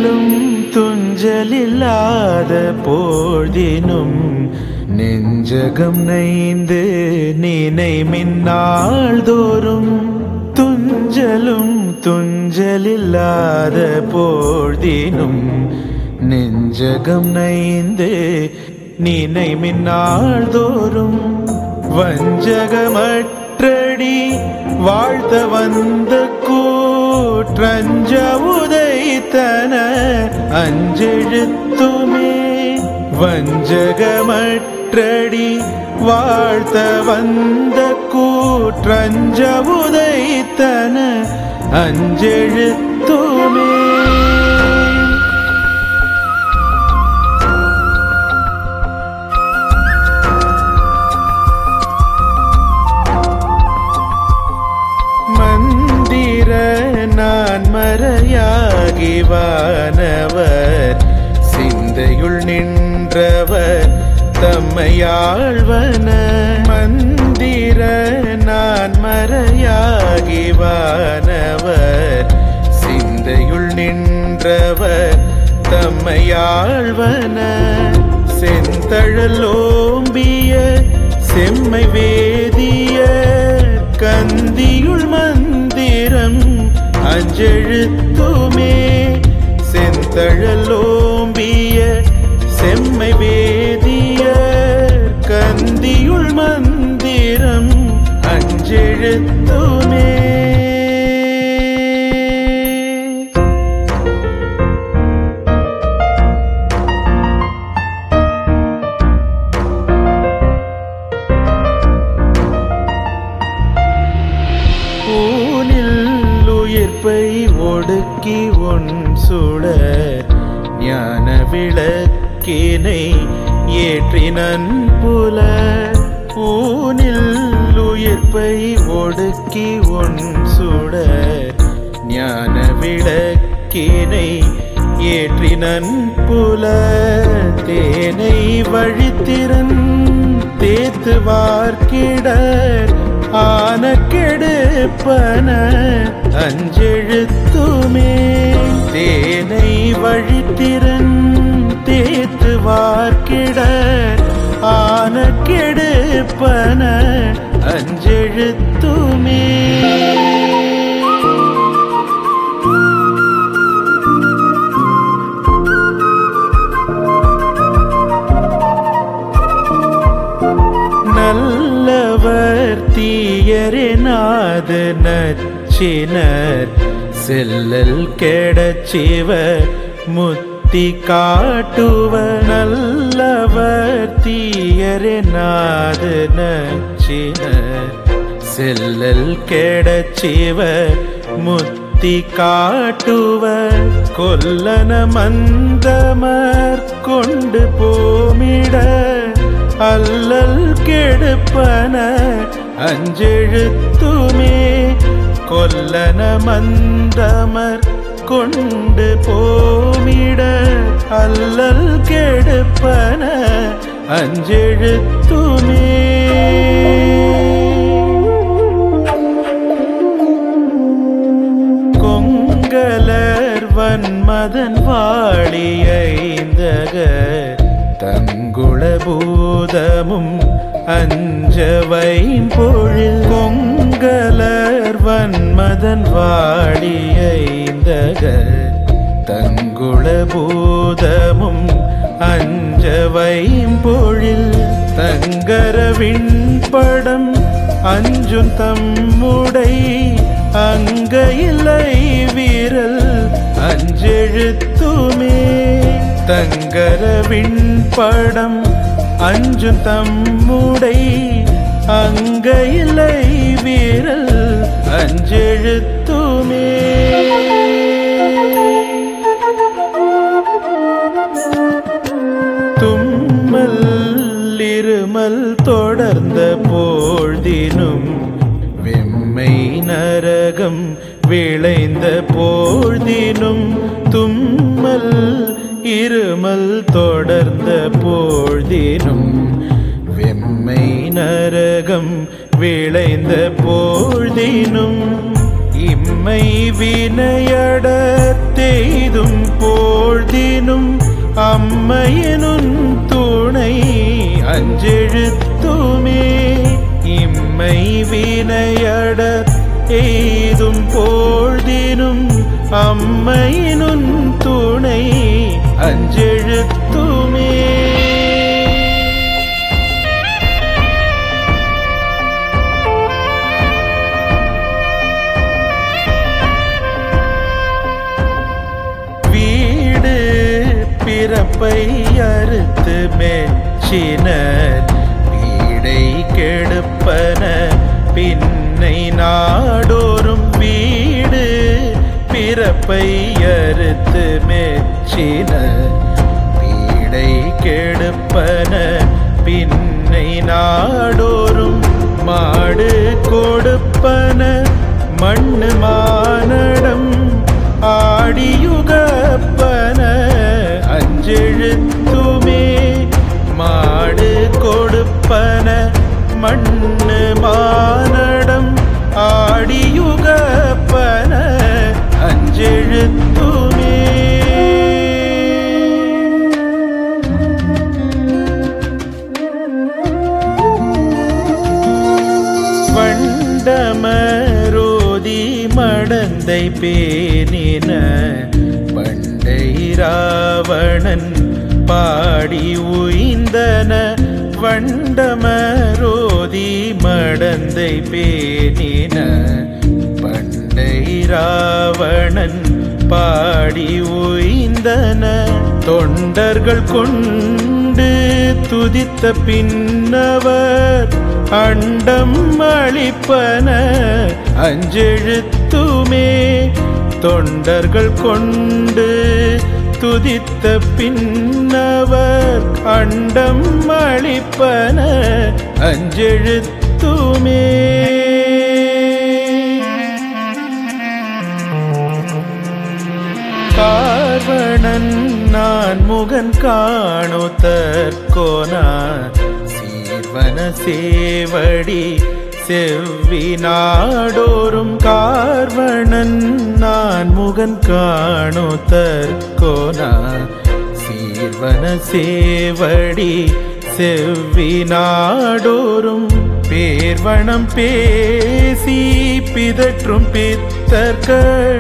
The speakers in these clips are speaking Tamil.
துஞ்சலும் துஞ்சலில்லாத போழ்தினும் நெஞ்சகம் நைந்து நினை மின்னாள் தோறும் துஞ்சலும் துஞ்சலில்லாத போழ்தினும் நெஞ்சகம் நைந்து நினை மின்னாள் தோறும் வஞ்சகமற்றடி வாழ்த்த வந்த கூற்றஞ்ச உதைத்தன அஞ்செழுத்துமே வஞ்சகமற்றடி வாழ்த்த வந்த கூற்றஞ்ச உதைத்தன அஞ்செழுத்துமே மந்திர நான் மறையாகி வானவர் சிந்தையுள் நின்றவர் தம்மையாழ்வன மந்திர நான் மறையாகி வானவர் சிந்தையுள் நின்றவர் தம்மையாழ்வன செந்தழலோம்பிய செம்மை வேதிய கந்தியுள் மந்திரம் அஞ்செழுத்துமே செந்தழலோம்பிய செம்மை வேதிய கந்தியுள் மந்திரம் அஞ்செழுத்துமே ஊனில் உயிர்ப்பை ஒடுக்கி உன் சுடர் ஞான விளக்கினை ஏற்றினன் புல ஊனில் உயிர்ப்பை ஒடுக்கி உன் சுடர் ஞான விளக்கினை ஏற்றினன் புல தேனை வழித்திறன் தேத்து வார்க்கிடர் ஆன கெடுப்பன அஞ்செழுத்துமே தேனை வழித்திறன் தேத்து வார்க்கிடர் ஆன கெடுப்பன அஞ்செழுத்துமே நல்லவர் தீயரினாது நச்சினர் செல்லல் கெடச்சிவ முத்தி காட்டுவ நல்லவர் தீயரினாது நச்சினர் செல்லல் கெடச்சிவ முத்தி காட்டுவ கொல்லன மந்தமர் கொண்டு போமிட அல்லல் கெடுப்பன அஞ்செழுத்துமே கொல்லன மந்தமர் கொண்டு போமிட அல்லல் கெடுப்பன அஞ்செழுத்துமே கொங்கலர் வன்மதன் வாழியைந்தக தங்குள பூதமும் அஞ்சவையும் பொழில் கொங்கலர் வன்மதன் வாழியைந்தக தங்குள பூதமும் அஞ்சவையும் பொழில் தங்கரவின் படம் அஞ்சும் தம்முடை அங்க இல்லை வீரல் அஞ்செழுத்துமே தங்கரவின் படம் அஞ்சும் தம்முடை அங்க இல்லை வீரல் அஞ்செழுத்துமே தும்மல் இருமல் தொடர்ந்த போழ்தினும் வெம்மை நரகம் விளைந்த போழ்தினும் தும்மல் இருமல் தொடர்ந்த போழ்தினும் வெம்மை நரகம் விளைந்த போழ்தினும் இம்மை வினையட தெய்தும் போ அம்மையனும் துணை அஞ்செழுத்துமே இம்மை வினையடர் எய்தும் போழ்தினும் அம்மையினும் துணை அஞ்செழுத்துமே வீடு பிறப்பை அறுத்து மெச்சினர் வீடை கெடுப்பன பின்னை நாடோறும் வீடு பிறப்பை அறுத்து மெச்சினர் வீடை கெடுப்பன பின்னை நாடோறும் மாடு கொடுப்பன மண்ணு மானடம் ஆடியுகப்பன அஞ்செழுத்துமே மாடு கொடுப்பன மண்ணு மானடம் ஆடியுகப்பன அஞ்செழுத்துமே வண்டமரோதி மடந்தை பேனின பண்டை ராவணன் பாடி உய்ந்தன வண்டமரோதி மடந்தை பேனின பண்டை ராவணன் பாடி உய்ந்தன தொண்டர்கள் கொண்டு துதித்த பின்னவர் அண்டம் அளிப்பன அஞ்செழுத்துமே தொண்டர்கள் கொண்டு துதித்த பின்னவர் அண்டம் அளிப்பன அஞ்செழுத்துமே கார்வணன் நான் முகன் காணோ தற்கோனார் சீர்வன சேவடி செவ்வி நாடோறும் கார்வணன் நான் முகன் காணோ தற்கோனார் சீர்வன சேவடி செவ்வி நாடோறும் பேர்வனம் பேசி பிதற்றும் பித்தர்கள்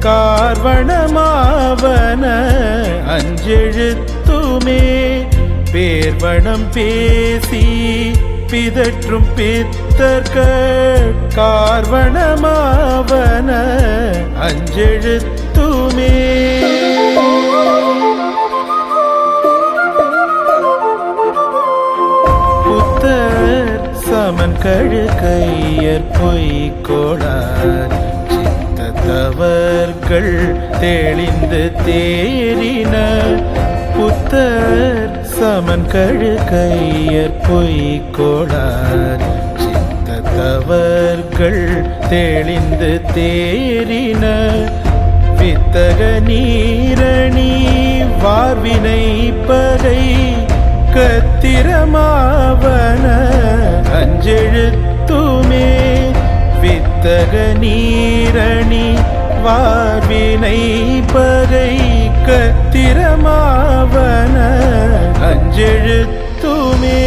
கார்வணமாவன அஞ்செழுத்துமே பேர்வனம் பேசி பிதற்றும் பித்தர்கள் கார்வணமாவன அஞ்செழுத்துமே புத்தர் சமன் கழுகையர் பொய்கோடார் சித்தத்தவர்கள் தெளிந்து தேறின புத்தர் சமன் கழுகையர் பொய்கோடார் சித்தத்தவர்கள் தெளிந்து தேறின வித்தக நீரணி வார்வினை பகை கத்திரமாவன அஞ்செழுத்துமே வித்தக நீரணி வார்வினை பகை கத்திரமாவன அஞ்செழுத்துமே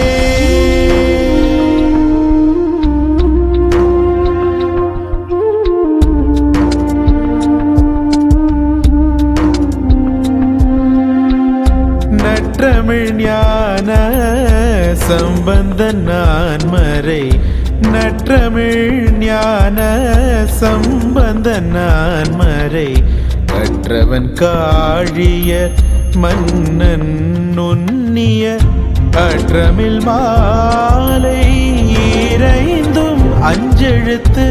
நற்றமிழ் ஞான சம்பந்த நான் மறை நற்றமிழ் ஞான சம்பந்த நான் மறை கற்றவன் காழிய மன்னன் நுண்ணிய அற்றமிழ் மாலை இறைந்தும் அஞ்செழுத்து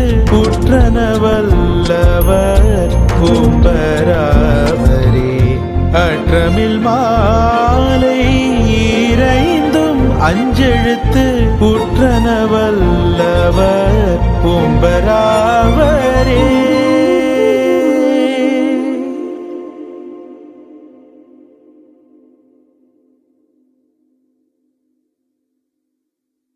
குற்றனவல்லவர் கும்பராவரே அற்றமில் மாலை இறைந்தும் அஞ்செழுத்து குற்றனவல்லவர் கும்பராவரே